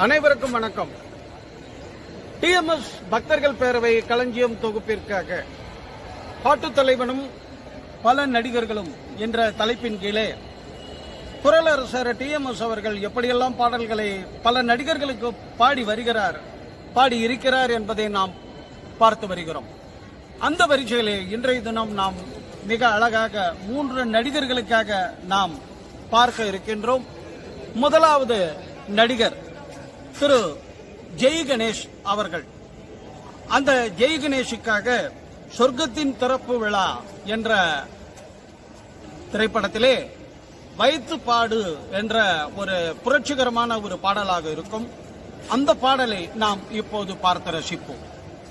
அனைவருக்கும் வணக்கம் டிஎம்எஸ் பக்தர்கள் பேரவை களஞ்சியம் தொகுப்பிற்காக பாட்டுத் தலைவனும் பல நடிகர்களும் என்ற தலைப்பின் கீழே குரலரசர் டிஎம்எஸ் அவர்கள் எப்படியெல்லாம் பாடல்களை பல நடிகர்களுக்கு பாடி வருகிறார் பாடி இருக்கிறார் என்பதை நாம் பார்த்து வருகிறோம் அந்த வரிசையிலே இன்றைய தினம் நாம் மிக அழகாக மூன்று நடிகர்களுக்காக நாம் பார்க்க இருக்கின்றோம் முதலாவது நடிகர் திரு ஜெய் கணேஷ் அவர்கள் அந்த ஜெய் கணேஷுக்காக சொர்க்கத்தின் திறப்பு விழா என்ற திரைப்படத்திலே வைத்து பாடு என்ற ஒரு புரட்சிகரமான ஒரு பாடலாக இருக்கும் அந்த பாடலை நாம் இப்போது பார்த்து ரசிப்போம்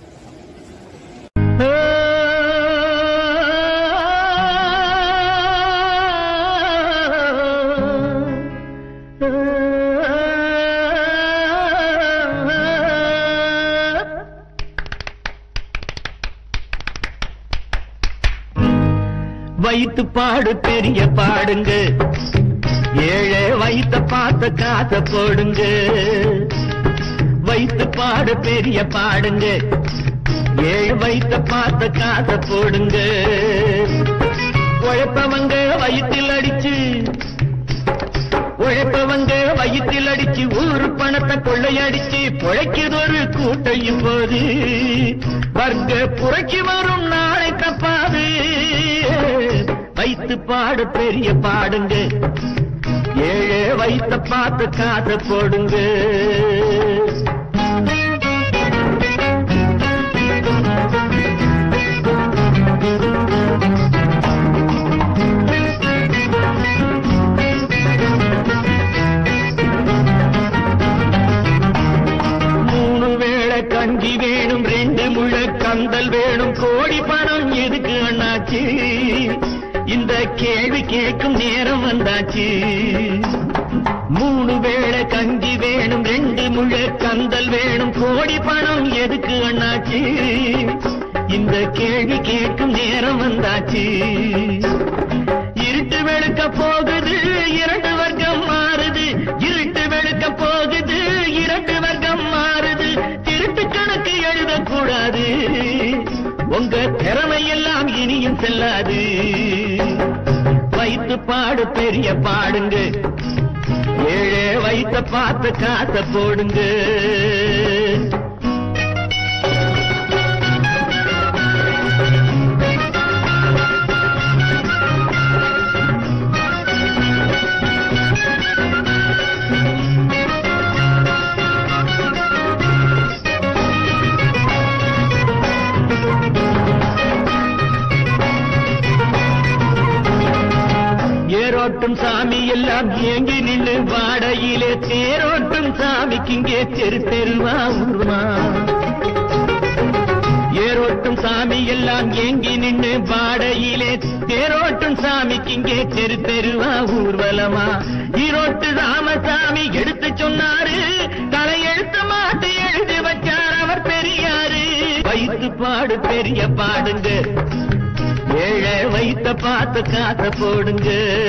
வைத்து பாடு பெரிய பாடுங்க ஏழை வைத்த பார்த்த காத்த போடுங்க வைத்து பாடு பெரிய பாடுங்க ஏழு வைத்த பார்த்த காத்த போடுங்க உழைப்பவங்க வயிற்றில் அடிச்சு உழைப்பவங்க வயிற்றில் அடிச்சு ஊரு பணத்தை கொள்ளையடிச்சு பொழைக்குதொரு கூட்டையும் போது வர்க்க புரட்சி வரும் நாளை தப்பாது வைத்து பாடு பெரிய பாடுங்க ஏழை வைத்த பார்த்து காத்த போடுங்க மூணு வேளை கஞ்சி வேணும் ரெண்டு முழ கந்தல் வேணும் கோடி பணம் எதுக்கு அண்ணாச்சு இந்த கேள்வி கேட்கும் நேரம் வந்தாச்சு மூணு வேளை கஞ்சி வேணும் ரெண்டு முழ கந்தல் வேணும் கோடி பணம் எதுக்கு அண்ணாச்சு இந்த கேள்வி கேட்கும் நேரம் வந்தாச்சு இருட்டு வெளுக்க போகுது இரண்டு வர்க்கம் மாறுது இருட்டு வெளுக்க போகுது இரண்டு வர்க்கம் மாறுது திருட்டு கணக்கு எழுதக்கூடாது உங்க திறமை எல்லாம் இனியும் செல்லாது வைத்து பாடு பெரிய பாடுங்க ஏழே வைத்த பார்த்து காத்த போடுங்க ஏரோட்டும் சாமி எல்லாம் ஏங்கி நின்று வாடையிலே தேரோட்டும் சாமிக்கு இங்கே தெரு தெருவா உருவா ஏரோட்டும் சாமி எல்லாம் ஏங்கி நின்று வாடையிலே தேரோட்டும் சாமிக்கு இங்கே தெரு தெருவா ஊர்வலமா ஈரோட்டு ராமசாமி எடுத்து சொன்னாரு தலையெழுத்து மாட்டி எழுதி வச்சார் அவர் பெரியாரு வைத்து பாடு பெரிய பாடுங்க ஏழை வைத்த பார்த்து காத்த போடுங்க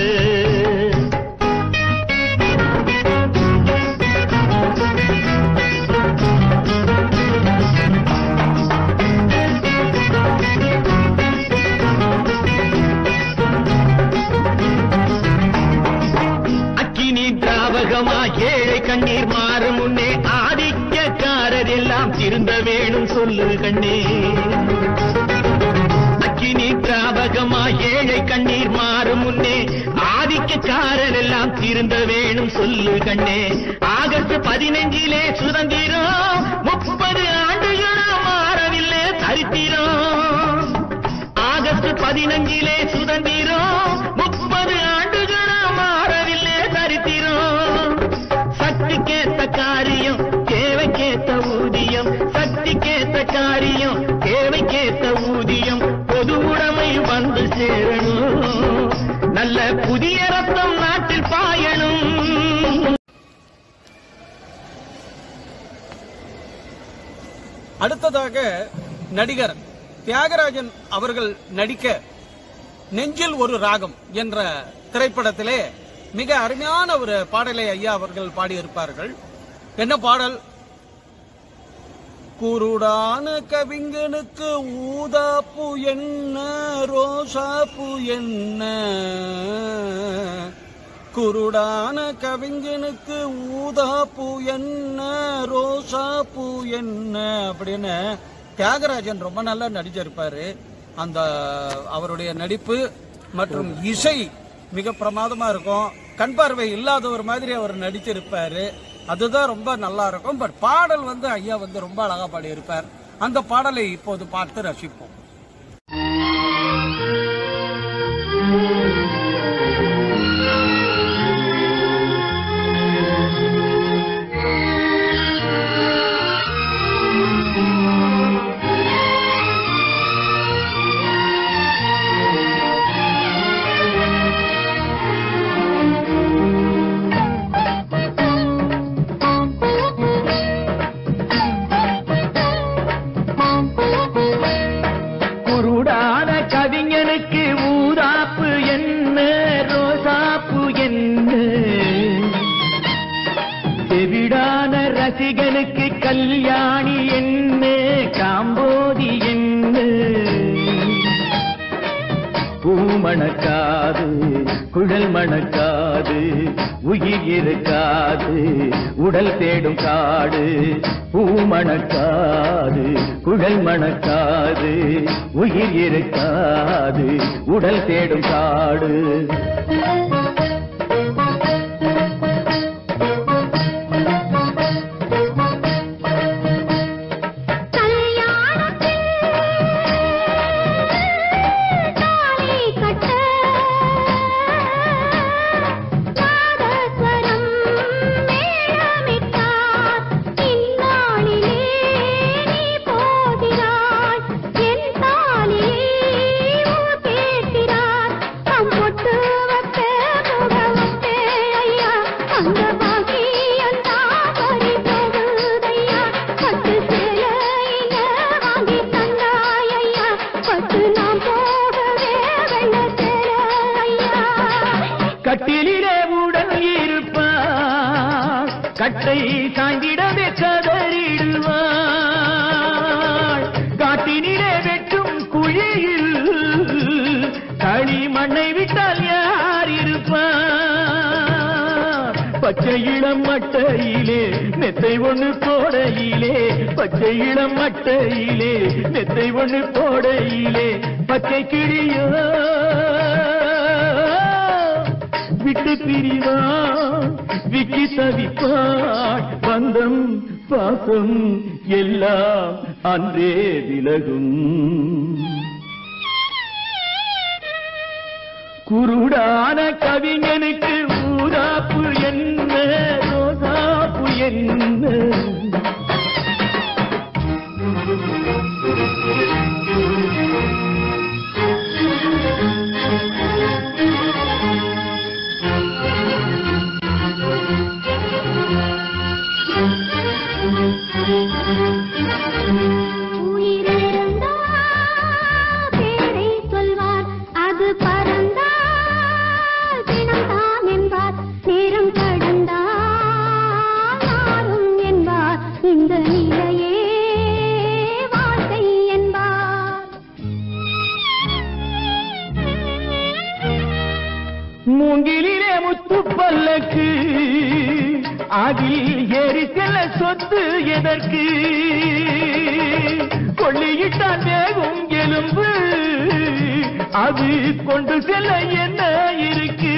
அக்கினி திராவகமா ஏழை கண்ணீர் மாறும் முன்னே ஆதிக்கக்காரர் எல்லாம் திருந்த வேணும் சொல்லு கண்ணே அக்கினி திராவகமா ஏழை கண்ணீர் மாறும் முன்னே ஆதிக்கக்காரர் எல்லாம் திருந்த வேணும் சொல்லு கண்ணே ஆகஸ்ட் பதினஞ்சிலே சுதந்திரம் முப்பது ஆண்டுகளா மாறவில்லை சரித்திரம் ஆகஸ்ட் பதினஞ்சிலே சுதந்திரம் முப்பது ஆண்டுகளா மாறவில்லை சரித்திரம் சக்திக்கேத்த காரியம் தேவைக்கேத்த ஊதியம் சக்திக்கேத்த காரியம் தேவைக்கேத்த ஊதியம் பொது உடைமை வந்து சேரணும் நல்ல புதிய ரத்தம் நாட்டில் பாயணும் அடுத்ததாக நடிகர் தியாகராஜன் அவர்கள் நடிக்க நெஞ்சில் ஒரு ராகம் என்ற திரைப்படத்திலே மிக அருமையான ஒரு பாடலை ஐயா அவர்கள் பாடியிருப்பார்கள் என்ன பாடல் குருடான கவிஞனுக்கு ஊதாப்பு என்ன ரோசாப்பு என்ன குருடான கவிஞனுக்கு ஊதாப்பு என்ன ரோசாப்பு என்ன அப்படின்னு தியாகராஜன் ரொம்ப நல்லா நடிச்சிருப்பாரு அந்த அவருடைய நடிப்பு மற்றும் இசை மிக பிரமாதமா இருக்கும் கண் பார்வை இல்லாதவர் மாதிரி அவர் நடிச்சிருப்பாரு அதுதான் ரொம்ப நல்லா இருக்கும் பட் பாடல் வந்து ஐயா வந்து ரொம்ப அழகா பாடியிருப்பார் அந்த பாடலை இப்போது பார்த்து ரசிப்போம் குருடான கவிஞனுக்கு ஊதாப்பு என்ன ரோசாப்பு என்ன செவிடான ரசிகனுக்கு கல்யாணி என்ன காம்போதி என்ன பூ மணக்காது குழல் மணக்காது உயிர் இருக்காது உடல் தேடும் காடு பூ மணக்காது குழல் மணக்காது உயிர் இருக்காது உடல் தேடும் காடு தாலி கட்ட நாதஸ்வரம் மேளமிட்டார் இந்நாளிலே நீ போகிறாய் என் தாலியை ஊர் கேட்கிறார் அம்பொட்டு வத்த முகவத்தே ஐயா அந்த பாக்கியம் தாவரி போகுதையா பட்டு சேலையில வாங்கி தந்தாய் ஐயா பட்டு நாம் போகவே வெள்ள சேலை ஐயா கட்டிலே உடன் இருப்பாள் கட்டை சாய்ந்திடவே கதறிடுவாள் காட்டினிலே வெட்டும் குழியில் களி மண்ணை விட்டால் யார் இருப்பார் பச்சை இளம் மட்டையிலே மெத்தை ஒண்ணு போடையிலே பச்சை இளம் மட்டையிலே மெத்தை ஒண்ணு போடையிலே பச்சை கிளியோ விட்டு பிரிவான் விக்கி தவிப்பான் பந்தம் பாசம் எல்லாம் அன்றே விலகும் குருடான கவிஞனுக்கு ஊதாப்பு என்ன ரோசாப்பு என்ன உயிரிழந்தா பேரை சொல்வார் அது பறந்தால் பிணம்தான் என்பார் நேரம் கடந்தால் யாரும் என்பார் இந்த நிலையே வாழ்க்கை என்பார் மூங்கிலே முத்து பல்லக்கு அதில் ஏறி செல்ல சொத்து எதற்கு கொள்ளியிட்டால் வேகும் எலும்பு அது கொண்டு செல்ல என்ன இருக்கு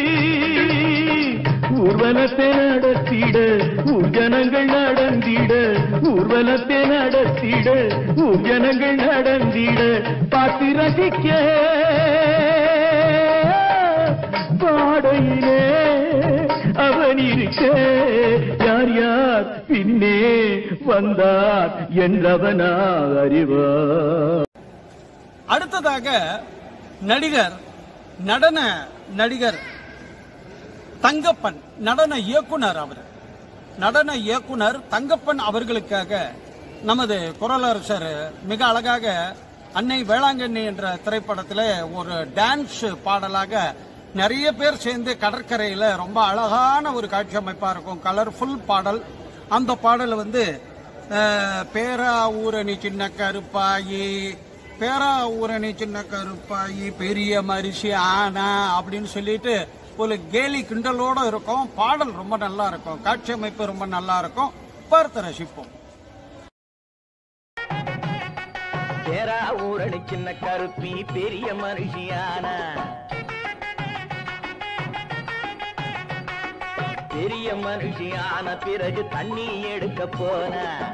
ஊர்வலத்தை நடத்திட ஊர்ஜனங்கள் நடந்திட ஊர்வலத்தை நடத்திட ஊர்ஜனங்கள் நடந்திட பார்த்து ரசிக்க பாடையிலே அவன் இருக்க யார் யார் பின்னே வந்தார் என்றவனா அறிவார் அடுத்ததாக நடிகர் நடன நடிகர் தங்கப்பன் நடன இயக்குனர் அவர் நடன இயக்குனர் தங்கப்பன் அவர்களுக்காக நமது குரலரசர் மிக அழகாக அன்னை வேளாங்கண்ணி என்ற திரைப்படத்தில் ஒரு டான்ஸ் பாடலாக நிறைய பேர் சேர்ந்து கடற்கரையில் ரொம்ப அழகான ஒரு காட்சி அமைப்பாக இருக்கும் கலர்ஃபுல் பாடல் அந்த பாடலை வந்து அஹ், பேரா ஊரணி சின்ன கருப்பாயி பேரா ஊரணி சின்ன கருப்பாயி பெரிய மரிசி ஆனா அப்படின்னு சொல்லிட்டு ஒரு கேலி கிண்டலோட இருக்கும் பாடல் ரொம்ப நல்லா இருக்கும் காட்சி அமைப்பு ரொம்ப நல்லா இருக்கும் பார்த்து ரசிப்போம் பேரா ஊரணி சின்ன கருப்பி பெரிய மனுஷியானா பெரிய மனுஷியான பிறகு தண்ணி எடுக்க போன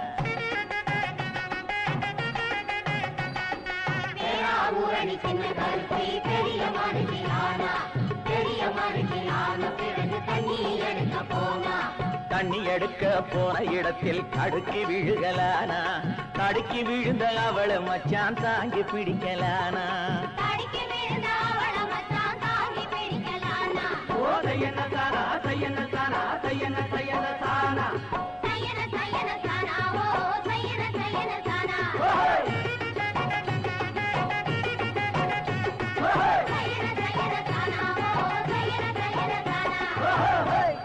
தண்ணி எடுக்க போன இடத்தில் தடுக்கி விழுகலானா தடுக்கி விழுந்த அவளை மச்சான் தாங்கி பிடிக்கலானா ஓ தையன தானா தையன தானா தையன தையன தானா ஓஹோய்! ஓஹோய்!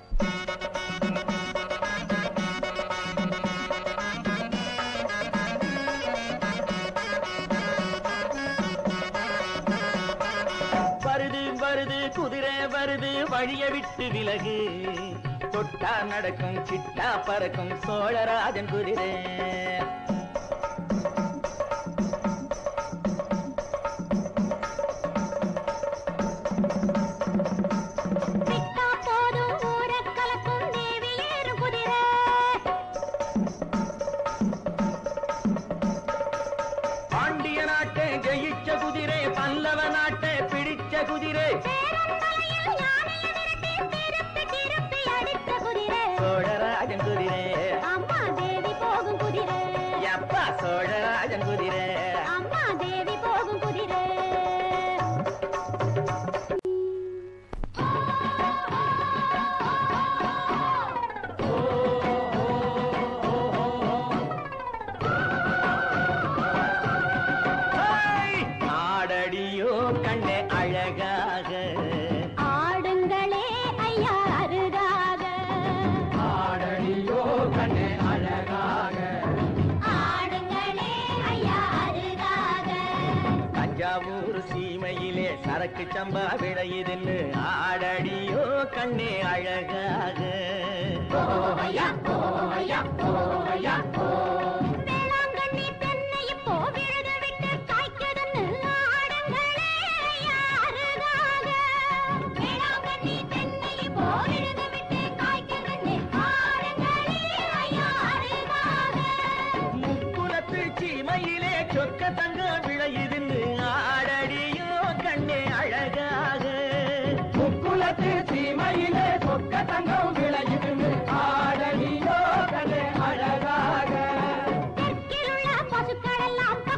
வருது வருது குதிரை வருது வழிய விட்டு விலகு தொட்டா நடக்கும் சிட்டா பறக்கும் சோழராஜன் குதிரை விட்டா போதும் ஊரக் கலக்கும் தேவி ஏறும் குதிரை பாண்டிய நாட்டை ஜெயிச்ச குதிரை பல்லவ நாட்டை பிடிச்ச குதிரை பேரம்பலையில் யானையை விரட்டி திருப்பி திருப்பி அடித்த குதிரை சோழராஜன் குதிரை அம்மா தேவி போகும் குதிரை எப்பா சோழராஜன் குதிரை அம்மா தேவி போகும் குதிரை ஹேய்! ஆடடியோ கண்ணே அழகாக ஆடுங்களே ஐயா அருகாக ஆடடியோ கண்ணே அழகாக ஆடுங்களே ஐயா அருகாக தஞ்சாவூர் சீமையிலே சரக்கு சம்பா விளையுதுன்னு ஆடடியோ கண்ணே அழகாக வேளாங்கண்ணி தென்னை இப்போ விழுது விட்டு காய்க்குதுன்னு ஆடுங்களே ஐயா அருகாக வேளாங்கண்ணி தென்னை இப்போ விழுது விட்டு காய்க்குதுன்னு ஆடுங்களே ஐயா அருகாக முக்குலத்து சீமையிலே சொக்க தங்க விளையுதுன்னு ஆடடியோ கண்ணே அழகாக முக்குலத்து சீமையிலே சொக்க தங்கம் விளையுதுன்னு ஆடடியோ கண்ணே அழகாக தெற்கிலுள்ள பசுக்களெல்லாம்